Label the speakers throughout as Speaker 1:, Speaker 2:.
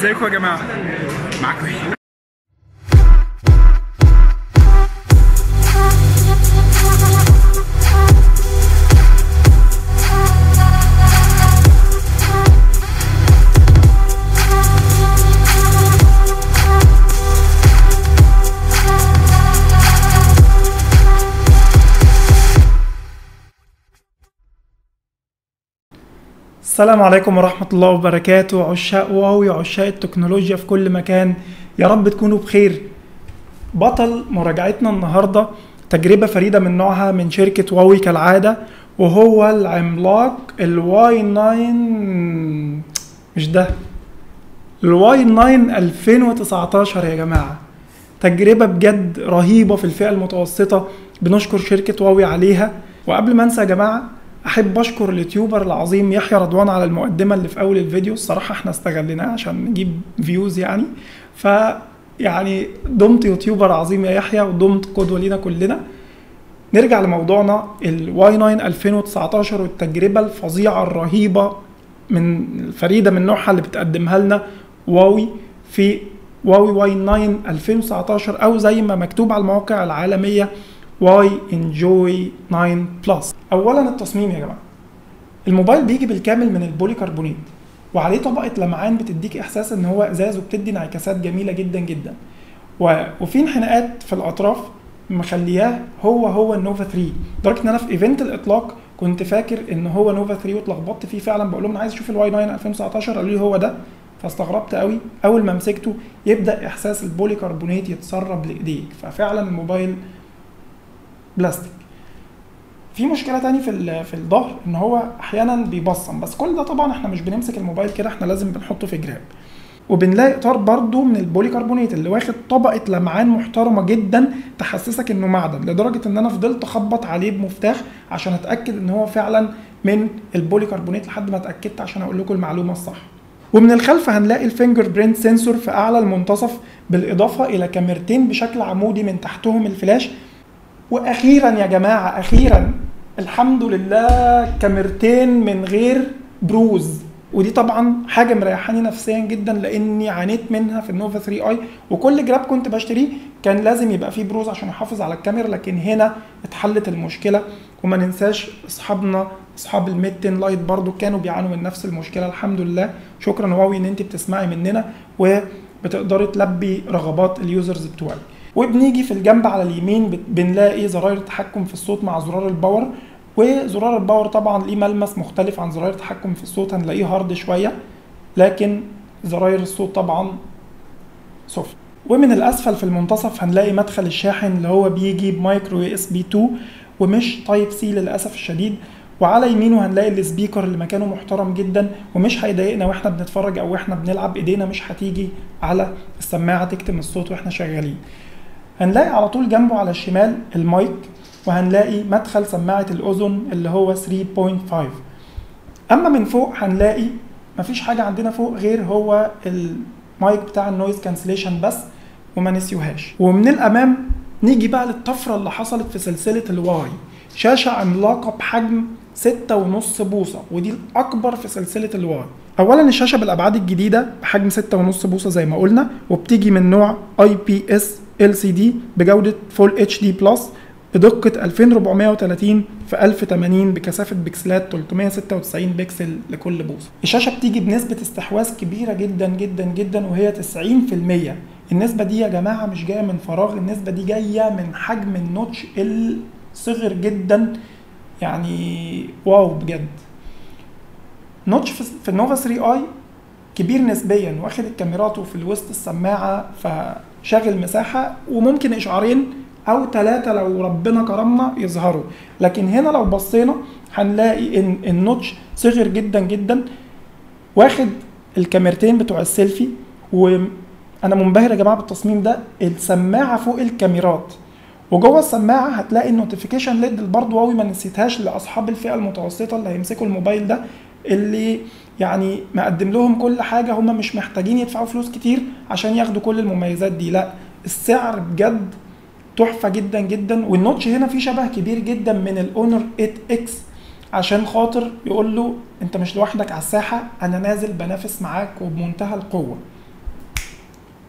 Speaker 1: ازيكم يا جماعه معاكم ايه
Speaker 2: السلام عليكم ورحمة الله وبركاته عشاق واوي عشاق التكنولوجيا في كل مكان يا رب تكونوا بخير بطل مراجعتنا النهاردة تجربة فريدة من نوعها من شركة واوي كالعادة وهو العملاق الواي 9 مش ده الواي 9 2019 يا جماعة تجربة بجد رهيبة في الفئة المتوسطة بنشكر شركة واوي عليها وقبل ما انسى يا جماعة احب اشكر اليوتيوبر العظيم يحيى رضوان على المقدمه اللي في اول الفيديو الصراحه احنا استغليناها عشان نجيب فيوز يعني ف يعني دمت يوتيوبر عظيم يا يحيى ودمت قدوه لينا كلنا نرجع لموضوعنا الواي 9 2019 والتجربه الفظيعه الرهيبه من الفريده من نوعها اللي بتقدمها لنا واوي في واوي واي 9 2019 او زي ما مكتوب على المواقع العالميه واي انجوي 9 بلس اولا التصميم يا جماعه الموبايل بيجي بالكامل من البولي كربونيت وعليه طبقه لمعان بتديك احساس ان هو ازاز وبتدي انعكاسات جميله جدا جدا و... وفي انحناءات في الاطراف مخلياه هو هو النوفا 3 لدرجه ان انا في ايفنت الاطلاق كنت فاكر ان هو نوفا 3 واتلخبطت فيه فعلا بقول لهم انا عايز اشوف الواي 9 2019 قالوا لي هو ده فاستغربت قوي اول ما مسكته يبدا احساس البولي كربونيت يتسرب لايديك ففعلا الموبايل بلاستيك في مشكله تاني في في الظهر ان هو احيانا بيبصم بس كل ده طبعا احنا مش بنمسك الموبايل كده احنا لازم بنحطه في جراب وبنلاقي اطار برضو من البولي كربونيت اللي واخد طبقه لمعان محترمه جدا تحسسك انه معدن لدرجه ان انا فضلت اخبط عليه بمفتاح عشان اتاكد ان هو فعلا من البولي كربونيت لحد ما اتاكدت عشان اقول لكم المعلومه الصح ومن الخلف هنلاقي الفينجر برينت سنسور في اعلى المنتصف بالاضافه الى كاميرتين بشكل عمودي من تحتهم الفلاش واخيرا يا جماعه اخيرا الحمد لله كاميرتين من غير بروز ودي طبعا حاجه مريحاني نفسيا جدا لاني عانيت منها في النوفا 3 اي وكل جراب كنت بشتريه كان لازم يبقى فيه بروز عشان يحافظ على الكاميرا لكن هنا اتحلت المشكله وما ننساش اصحابنا اصحاب الميد 10 لايت برضو كانوا بيعانوا من نفس المشكله الحمد لله شكرا واوي ان انت بتسمعي مننا وبتقدري تلبي رغبات اليوزرز بتوعك وبنيجي في الجنب على اليمين بنلاقي زراير التحكم في الصوت مع زرار الباور وزرار الباور طبعا ليه ملمس مختلف عن زراير التحكم في الصوت هنلاقيه هارد شويه لكن زراير الصوت طبعا سوفت ومن الاسفل في المنتصف هنلاقي مدخل الشاحن اللي هو بيجي بمايكرو اس بي 2 ومش تايب سي للاسف الشديد وعلى يمينه هنلاقي السبيكر اللي مكانه محترم جدا ومش هيضايقنا واحنا بنتفرج او واحنا بنلعب ايدينا مش هتيجي على السماعه تكتم الصوت واحنا شغالين هنلاقي على طول جنبه على الشمال المايك وهنلاقي مدخل سماعة الأذن اللي هو 3.5 أما من فوق هنلاقي مفيش حاجة عندنا فوق غير هو المايك بتاع النويز كانسليشن بس وما نسيوهاش ومن الأمام نيجي بقى للطفرة اللي حصلت في سلسلة الواي شاشة عملاقة بحجم ستة ونص بوصة ودي الأكبر في سلسلة الواي أولا الشاشة بالأبعاد الجديدة بحجم ستة ونص بوصة زي ما قلنا وبتيجي من نوع اي بي اس LCD بجودة فول اتش دي بلس بدقة 2430 في 1080 بكثافة بكسلات 396 بكسل لكل بوصة. الشاشة بتيجي بنسبة استحواذ كبيرة جدا جدا جدا وهي 90%. النسبة دي يا جماعة مش جاية من فراغ، النسبة دي جاية من حجم النوتش الصغر جدا يعني واو بجد. نوتش في النوفا 3 اي كبير نسبيا واخد الكاميرات وفي الوسط السماعة ف شاغل مساحة وممكن إشعارين أو ثلاثة لو ربنا كرمنا يظهروا لكن هنا لو بصينا هنلاقي إن النوتش صغر جدا جدا واخد الكاميرتين بتوع السيلفي وأنا منبهر يا جماعة بالتصميم ده السماعة فوق الكاميرات وجوه السماعة هتلاقي النوتيفيكيشن ليد برضه واوي ما نسيتهاش لأصحاب الفئة المتوسطة اللي هيمسكوا الموبايل ده اللي يعني مقدم لهم كل حاجة هم مش محتاجين يدفعوا فلوس كتير عشان ياخدوا كل المميزات دي لا السعر بجد تحفة جدا جدا والنوتش هنا فيه شبه كبير جدا من الاونر 8 اكس عشان خاطر يقول له انت مش لوحدك على الساحة انا نازل بنافس معاك وبمنتهى القوة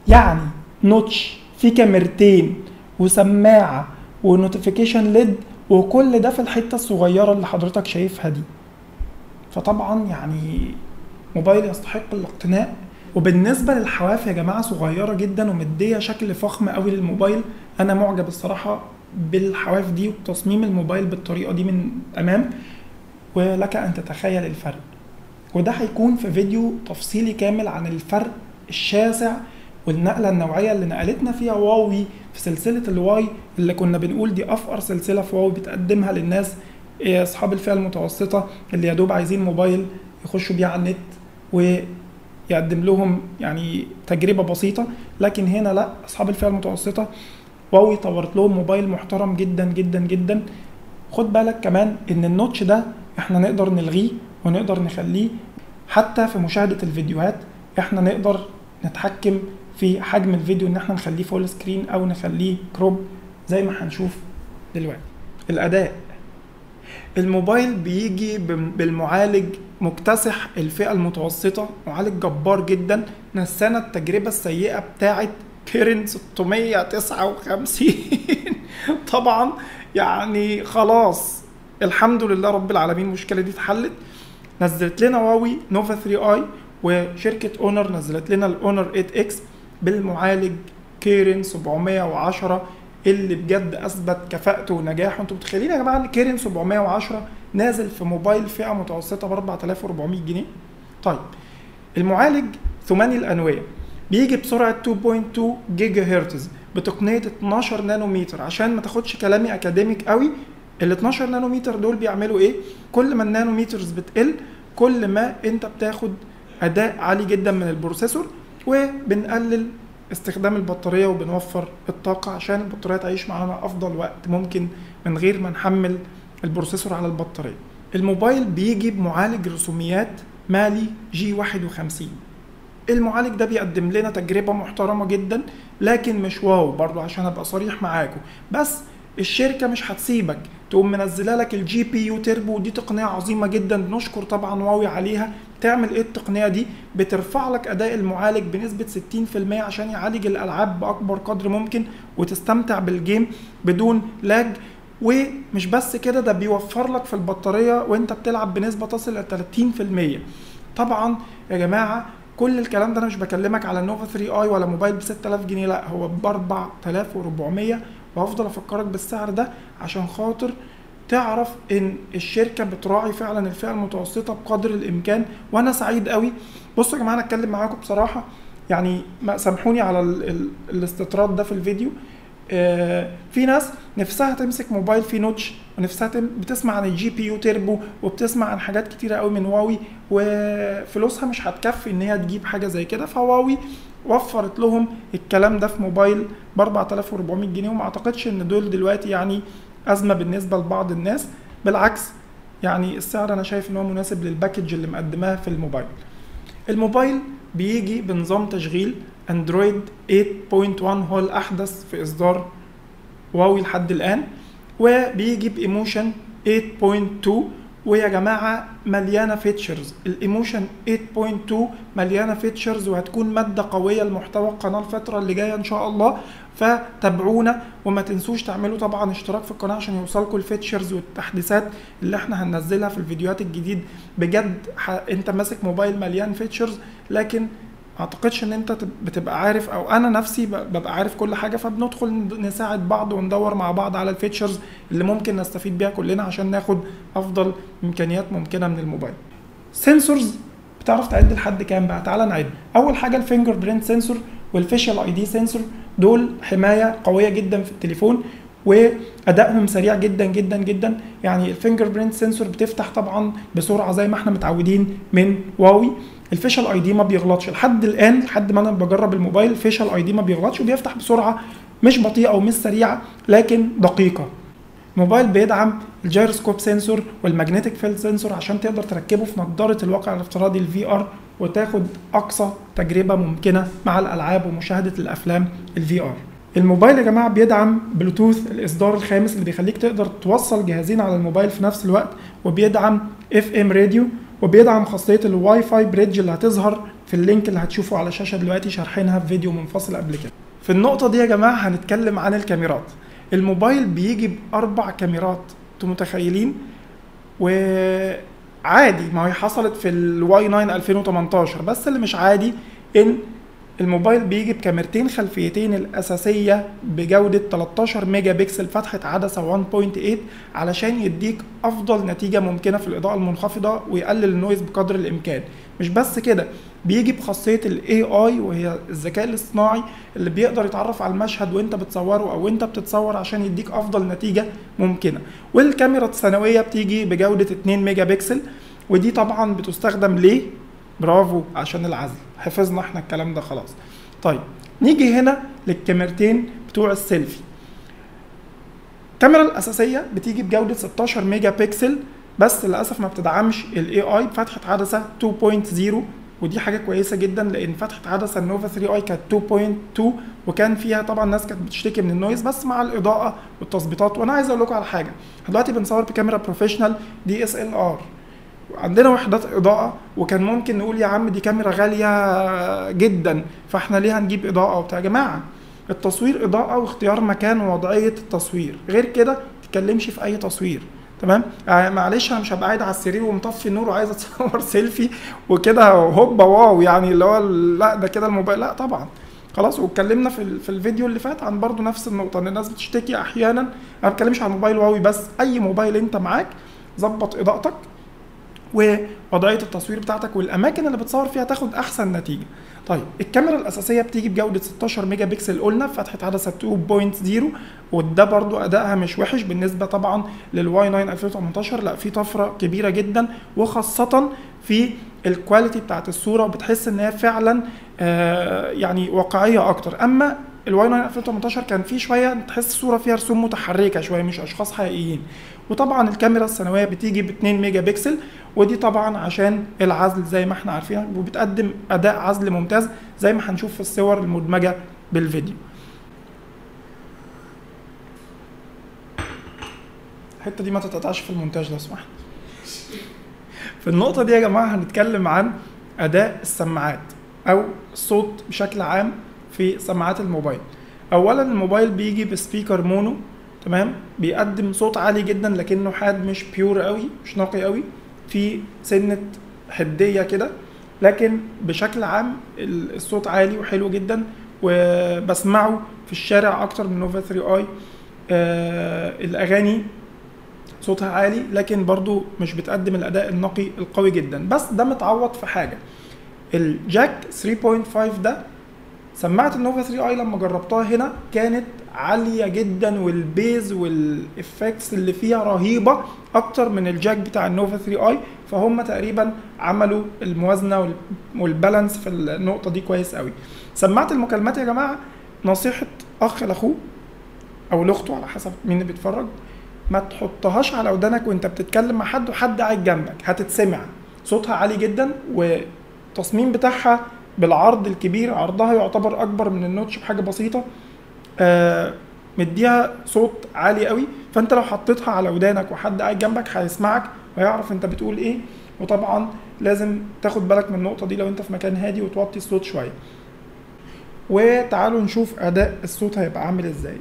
Speaker 2: يعني نوتش في كاميرتين وسماعه ونوتيفيكيشن ليد وكل ده في الحته الصغيره اللي حضرتك شايفها دي فطبعا يعني موبايل يستحق الاقتناء وبالنسبه للحواف يا جماعه صغيره جدا ومديه شكل فخم قوي للموبايل انا معجب الصراحه بالحواف دي وتصميم الموبايل بالطريقه دي من امام ولك ان تتخيل الفرق وده هيكون في فيديو تفصيلي كامل عن الفرق الشاسع والنقله النوعيه اللي نقلتنا فيها واوي في سلسله الواي اللي كنا بنقول دي افقر سلسله في واوي بتقدمها للناس إيه اصحاب الفئه المتوسطه اللي يا دوب عايزين موبايل يخشوا بيه على النت ويقدم لهم يعني تجربه بسيطه لكن هنا لا اصحاب الفئه المتوسطه واوي طورت لهم موبايل محترم جدا جدا جدا خد بالك كمان ان النوتش ده احنا نقدر نلغيه ونقدر نخليه حتى في مشاهده الفيديوهات احنا نقدر نتحكم في حجم الفيديو ان احنا نخليه فول سكرين او نخليه كروب زي ما هنشوف دلوقتي الاداء الموبايل بيجي بالمعالج مكتسح الفئة المتوسطة معالج جبار جدا نسانا التجربة السيئة بتاعت كيرن 659 طبعا يعني خلاص الحمد لله رب العالمين المشكلة دي اتحلت نزلت لنا واوي نوفا 3 اي وشركة اونر نزلت لنا الاونر 8 اكس بالمعالج كيرن 710 اللي بجد اثبت كفاءته ونجاحه انتوا متخيلين يا جماعه ان كيرن 710 نازل في موبايل فئه متوسطه ب 4400 جنيه طيب المعالج ثماني الانويه بيجي بسرعه 2.2 جيجا هرتز بتقنيه 12 نانومتر عشان ما تاخدش كلامي اكاديميك قوي ال 12 نانومتر دول بيعملوا ايه كل ما النانومترز بتقل كل ما انت بتاخد اداء عالي جدا من البروسيسور وبنقلل استخدام البطارية وبنوفر الطاقة عشان البطارية تعيش معانا أفضل وقت ممكن من غير ما نحمل البروسيسور على البطارية الموبايل بيجي بمعالج رسوميات مالي جي 51 المعالج ده بيقدم لنا تجربة محترمة جدا لكن مش واو برضو عشان ابقى صريح معاكم بس الشركة مش هتسيبك تقوم منزله لك الجي بي يو تيربو ودي تقنية عظيمة جدا نشكر طبعا واوي عليها تعمل ايه التقنية دي بترفع لك اداء المعالج بنسبة 60% عشان يعالج الالعاب باكبر قدر ممكن وتستمتع بالجيم بدون لاج ومش بس كده ده بيوفر لك في البطارية وانت بتلعب بنسبة تصل ل 30% طبعا يا جماعة كل الكلام ده انا مش بكلمك على النوفا 3 اي ولا موبايل ب 6000 جنيه لا هو ب 4400 وهفضل افكرك بالسعر ده عشان خاطر تعرف ان الشركه بتراعي فعلا الفئه المتوسطه بقدر الامكان وانا سعيد قوي بصوا يا جماعه انا اتكلم معاكم بصراحه يعني سامحوني على ال ال الاستطراد ده في الفيديو آه في ناس نفسها تمسك موبايل فيه نوتش ونفسها تم بتسمع عن الجي بي يو تيربو وبتسمع عن حاجات كتيره قوي من واوي وفلوسها مش هتكفي ان هي تجيب حاجه زي كده فواوي وفرت لهم الكلام ده في موبايل ب 4400 جنيه وما اعتقدش ان دول دلوقتي يعني ازمه بالنسبه لبعض الناس بالعكس يعني السعر انا شايف ان هو مناسب للباكج اللي مقدماه في الموبايل الموبايل بيجي بنظام تشغيل اندرويد 8.1 هو الاحدث في اصدار واوي لحد الان وبيجي بايموشن 8.2 ويا جماعه مليانه فيتشرز الايموشن 8.2 مليانه فيتشرز وهتكون ماده قويه لمحتوى القناه الفتره اللي جايه ان شاء الله فتابعونا وما تنسوش تعملوا طبعا اشتراك في القناه عشان يوصلكم الفيتشرز والتحديثات اللي احنا هننزلها في الفيديوهات الجديد بجد انت ماسك موبايل مليان فيتشرز لكن ما اعتقدش ان انت بتبقى عارف او انا نفسي ببقى عارف كل حاجه فبندخل نساعد بعض وندور مع بعض على الفيتشرز اللي ممكن نستفيد بيها كلنا عشان ناخد افضل امكانيات ممكنه من الموبايل سنسورز بتعرف تعد لحد كام بقى تعالى نعد اول حاجه الفينجر برينت سنسور والفيشال اي دي سنسور دول حمايه قويه جدا في التليفون وادائهم سريع جدا جدا جدا يعني الفينجر برينت سنسور بتفتح طبعا بسرعه زي ما احنا متعودين من واوي الفيشال اي دي ما بيغلطش لحد الان لحد ما انا بجرب الموبايل الفيشال اي دي ما بيغلطش وبيفتح بسرعه مش بطيئه او مش سريعه لكن دقيقه الموبايل بيدعم الجيروسكوب سنسور والماجنتيك فيلد سنسور عشان تقدر تركبه في نظاره الواقع الافتراضي الفي ار وتاخد اقصى تجربه ممكنه مع الالعاب ومشاهده الافلام الفي ار الموبايل يا جماعه بيدعم بلوتوث الاصدار الخامس اللي بيخليك تقدر توصل جهازين على الموبايل في نفس الوقت وبيدعم اف ام راديو وبيدعم خاصيه الواي فاي بريدج اللي هتظهر في اللينك اللي هتشوفه على الشاشه دلوقتي شارحينها في فيديو منفصل قبل كده في النقطه دي يا جماعه هنتكلم عن الكاميرات الموبايل بيجي باربع كاميرات انتوا متخيلين وعادي ما هي حصلت في الواي 9 2018 بس اللي مش عادي ان الموبايل بيجي بكاميرتين خلفيتين الأساسية بجودة 13 ميجا بكسل فتحة عدسة 1.8 علشان يديك أفضل نتيجة ممكنة في الإضاءة المنخفضة ويقلل النويز بقدر الإمكان مش بس كده بيجي بخاصية ال AI وهي الذكاء الاصطناعي اللي بيقدر يتعرف على المشهد وانت بتصوره او انت بتتصور عشان يديك افضل نتيجة ممكنة والكاميرا الثانوية بتيجي بجودة 2 ميجا بكسل ودي طبعا بتستخدم ليه برافو عشان العزل حفظنا احنا الكلام ده خلاص طيب نيجي هنا للكاميرتين بتوع السيلفي الكاميرا الاساسيه بتيجي بجوده 16 ميجا بكسل بس للاسف ما بتدعمش الاي اي بفتحه عدسه 2.0 ودي حاجه كويسه جدا لان فتحه عدسه النوفا 3 اي كانت 2.2 وكان فيها طبعا ناس كانت بتشتكي من النويز بس مع الاضاءه والتظبيطات وانا عايز اقول لكم على حاجه دلوقتي بنصور بكاميرا بروفيشنال دي اس ال ار عندنا وحدات اضاءه وكان ممكن نقول يا عم دي كاميرا غاليه جدا فاحنا ليه هنجيب اضاءه وبتاع يا جماعه التصوير اضاءه واختيار مكان ووضعيه التصوير غير كده ما تتكلمش في اي تصوير تمام آه معلش انا مش هبقى قاعد على السرير ومطفي النور وعايز اتصور سيلفي وكده هوبا واو يعني اللي هو لا ده كده الموبايل لا طبعا خلاص واتكلمنا في في الفيديو اللي فات عن برضو نفس النقطه ان الناس بتشتكي احيانا انا ما بتكلمش عن موبايل واوي بس اي موبايل انت معاك ظبط اضاءتك ووضعيه التصوير بتاعتك والاماكن اللي بتصور فيها تاخد احسن نتيجه طيب الكاميرا الاساسيه بتيجي بجوده 16 ميجا بكسل قلنا فتحه عدسه 2.0 وده برضو ادائها مش وحش بالنسبه طبعا للواي 9 2018 لا في طفره كبيره جدا وخاصه في الكواليتي بتاعت الصوره وبتحس ان هي فعلا آه يعني واقعيه اكتر اما الواي 9 2018 كان فيه شويه تحس الصوره فيها رسوم متحركه شويه مش اشخاص حقيقيين وطبعا الكاميرا الثانويه بتيجي ب 2 ميجا بكسل ودي طبعا عشان العزل زي ما احنا عارفين وبتقدم اداء عزل ممتاز زي ما هنشوف في الصور المدمجه بالفيديو الحته دي ما تتقطعش في المونتاج لو سمحت في النقطه دي يا جماعه هنتكلم عن اداء السماعات او الصوت بشكل عام في سماعات الموبايل اولا الموبايل بيجي بسبيكر مونو تمام بيقدم صوت عالي جدا لكنه حاد مش بيور قوي مش نقي قوي في سنه حديه كده لكن بشكل عام الصوت عالي وحلو جدا وبسمعه في الشارع اكتر من نوفا 3 اي آه الاغاني صوتها عالي لكن برضو مش بتقدم الاداء النقي القوي جدا بس ده متعوض في حاجه الجاك 3.5 ده سماعه النوفا 3 اي لما جربتها هنا كانت عاليه جدا والبيز والافكتس اللي فيها رهيبه اكتر من الجاك بتاع النوفا 3 اي فهم تقريبا عملوا الموازنه والبالانس في النقطه دي كويس قوي سماعه المكالمات يا جماعه نصيحه اخ لاخوه او لاخته على حسب مين اللي بيتفرج ما تحطهاش على ودانك وانت بتتكلم مع حد وحد قاعد جنبك هتتسمع صوتها عالي جدا والتصميم بتاعها بالعرض الكبير عرضها يعتبر اكبر من النوتش بحاجه بسيطه آه مديها صوت عالي قوي فانت لو حطيتها على ودانك وحد قاعد جنبك هيسمعك ويعرف انت بتقول ايه وطبعا لازم تاخد بالك من النقطه دي لو انت في مكان هادي وتوطي الصوت شويه وتعالوا نشوف اداء الصوت هيبقى عامل ازاي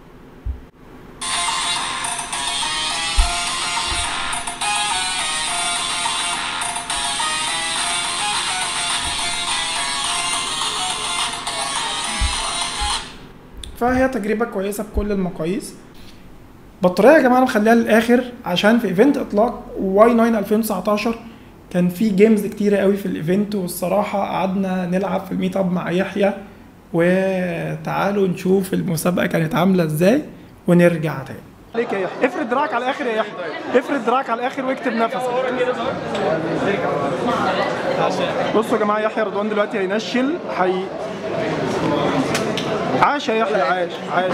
Speaker 2: فهي تجربة كويسة بكل المقاييس بطارية يا جماعة مخليها للآخر عشان في ايفنت إطلاق واي 9 2019 كان في جيمز كتيرة قوي في الايفنت والصراحة قعدنا نلعب في الميت اب مع يحيى وتعالوا نشوف المسابقة كانت عاملة ازاي ونرجع تاني عليك يا يحيى افرد دراعك على الاخر يا يحيى افرد دراعك على الاخر واكتب نفسك بصوا يا جماعه يحيى رضوان دلوقتي هينشل حي عاش يا يحيى عاش عاش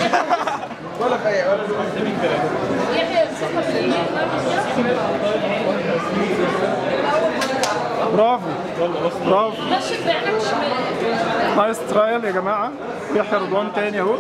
Speaker 2: برافو برافو
Speaker 3: مشي بعينك شمال
Speaker 2: نايس ترايل يا جماعه يحيى رضوان تاني اهو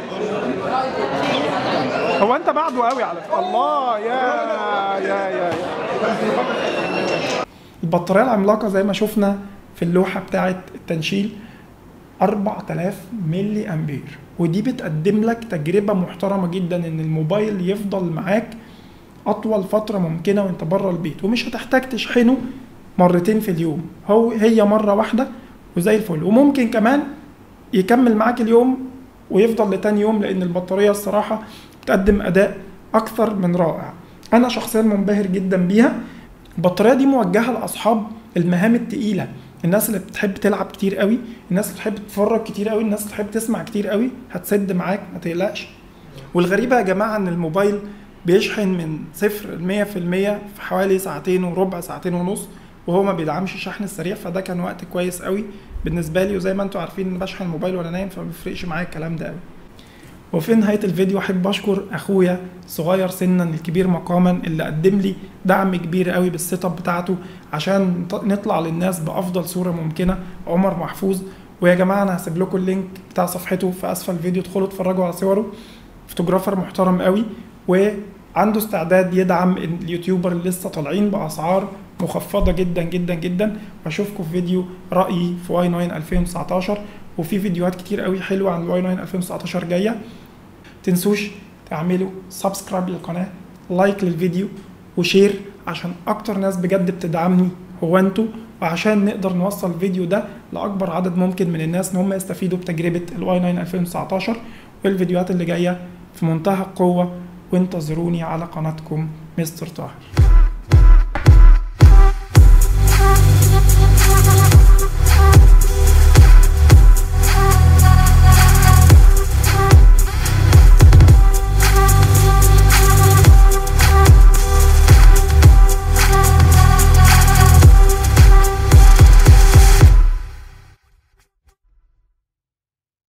Speaker 2: هو انت بعده قوي على فكره الله يا يا يا, يا. البطاريه العملاقه زي ما شفنا في اللوحه بتاعه التنشيل 4000 ملي امبير ودي بتقدم لك تجربه محترمه جدا ان الموبايل يفضل معاك اطول فتره ممكنه وانت بره البيت ومش هتحتاج تشحنه مرتين في اليوم هو هي مره واحده وزي الفل وممكن كمان يكمل معاك اليوم ويفضل لتاني يوم لان البطاريه الصراحه بتقدم اداء اكثر من رائع انا شخصيا منبهر جدا بيها البطاريه دي موجهه لاصحاب المهام التقيله الناس اللي بتحب تلعب كتير قوي الناس اللي بتحب تتفرج كتير قوي الناس اللي بتحب تسمع كتير قوي هتسد معاك ما تقلقش والغريبه يا جماعه ان الموبايل بيشحن من صفر ل 100% في حوالي ساعتين وربع ساعتين ونص وهو ما بيدعمش الشحن السريع فده كان وقت كويس قوي بالنسبه لي وزي ما انتم عارفين ان بشحن الموبايل وانا نايم فما بيفرقش معايا الكلام ده قوي وفي نهاية الفيديو أحب أشكر أخويا صغير سنا الكبير مقاما اللي قدم لي دعم كبير قوي بالسيت اب بتاعته عشان نطلع للناس بأفضل صورة ممكنة عمر محفوظ ويا جماعة أنا هسيب لكم اللينك بتاع صفحته في أسفل الفيديو ادخلوا اتفرجوا على صوره فوتوغرافر محترم قوي وعنده استعداد يدعم اليوتيوبر اللي لسه طالعين بأسعار مخفضة جدا جدا جدا واشوفكم في فيديو رأيي في واي 9 2019 وفي فيديوهات كتير قوي حلوة عن الواي 9 2019 جاية تنسوش تعملوا سبسكرايب للقناة لايك للفيديو وشير عشان اكتر ناس بجد بتدعمني هو انتوا وعشان نقدر نوصل الفيديو ده لاكبر عدد ممكن من الناس ان هم يستفيدوا بتجربة الواي 9 2019 والفيديوهات اللي جاية في منتهى القوة وانتظروني على قناتكم مستر طاهر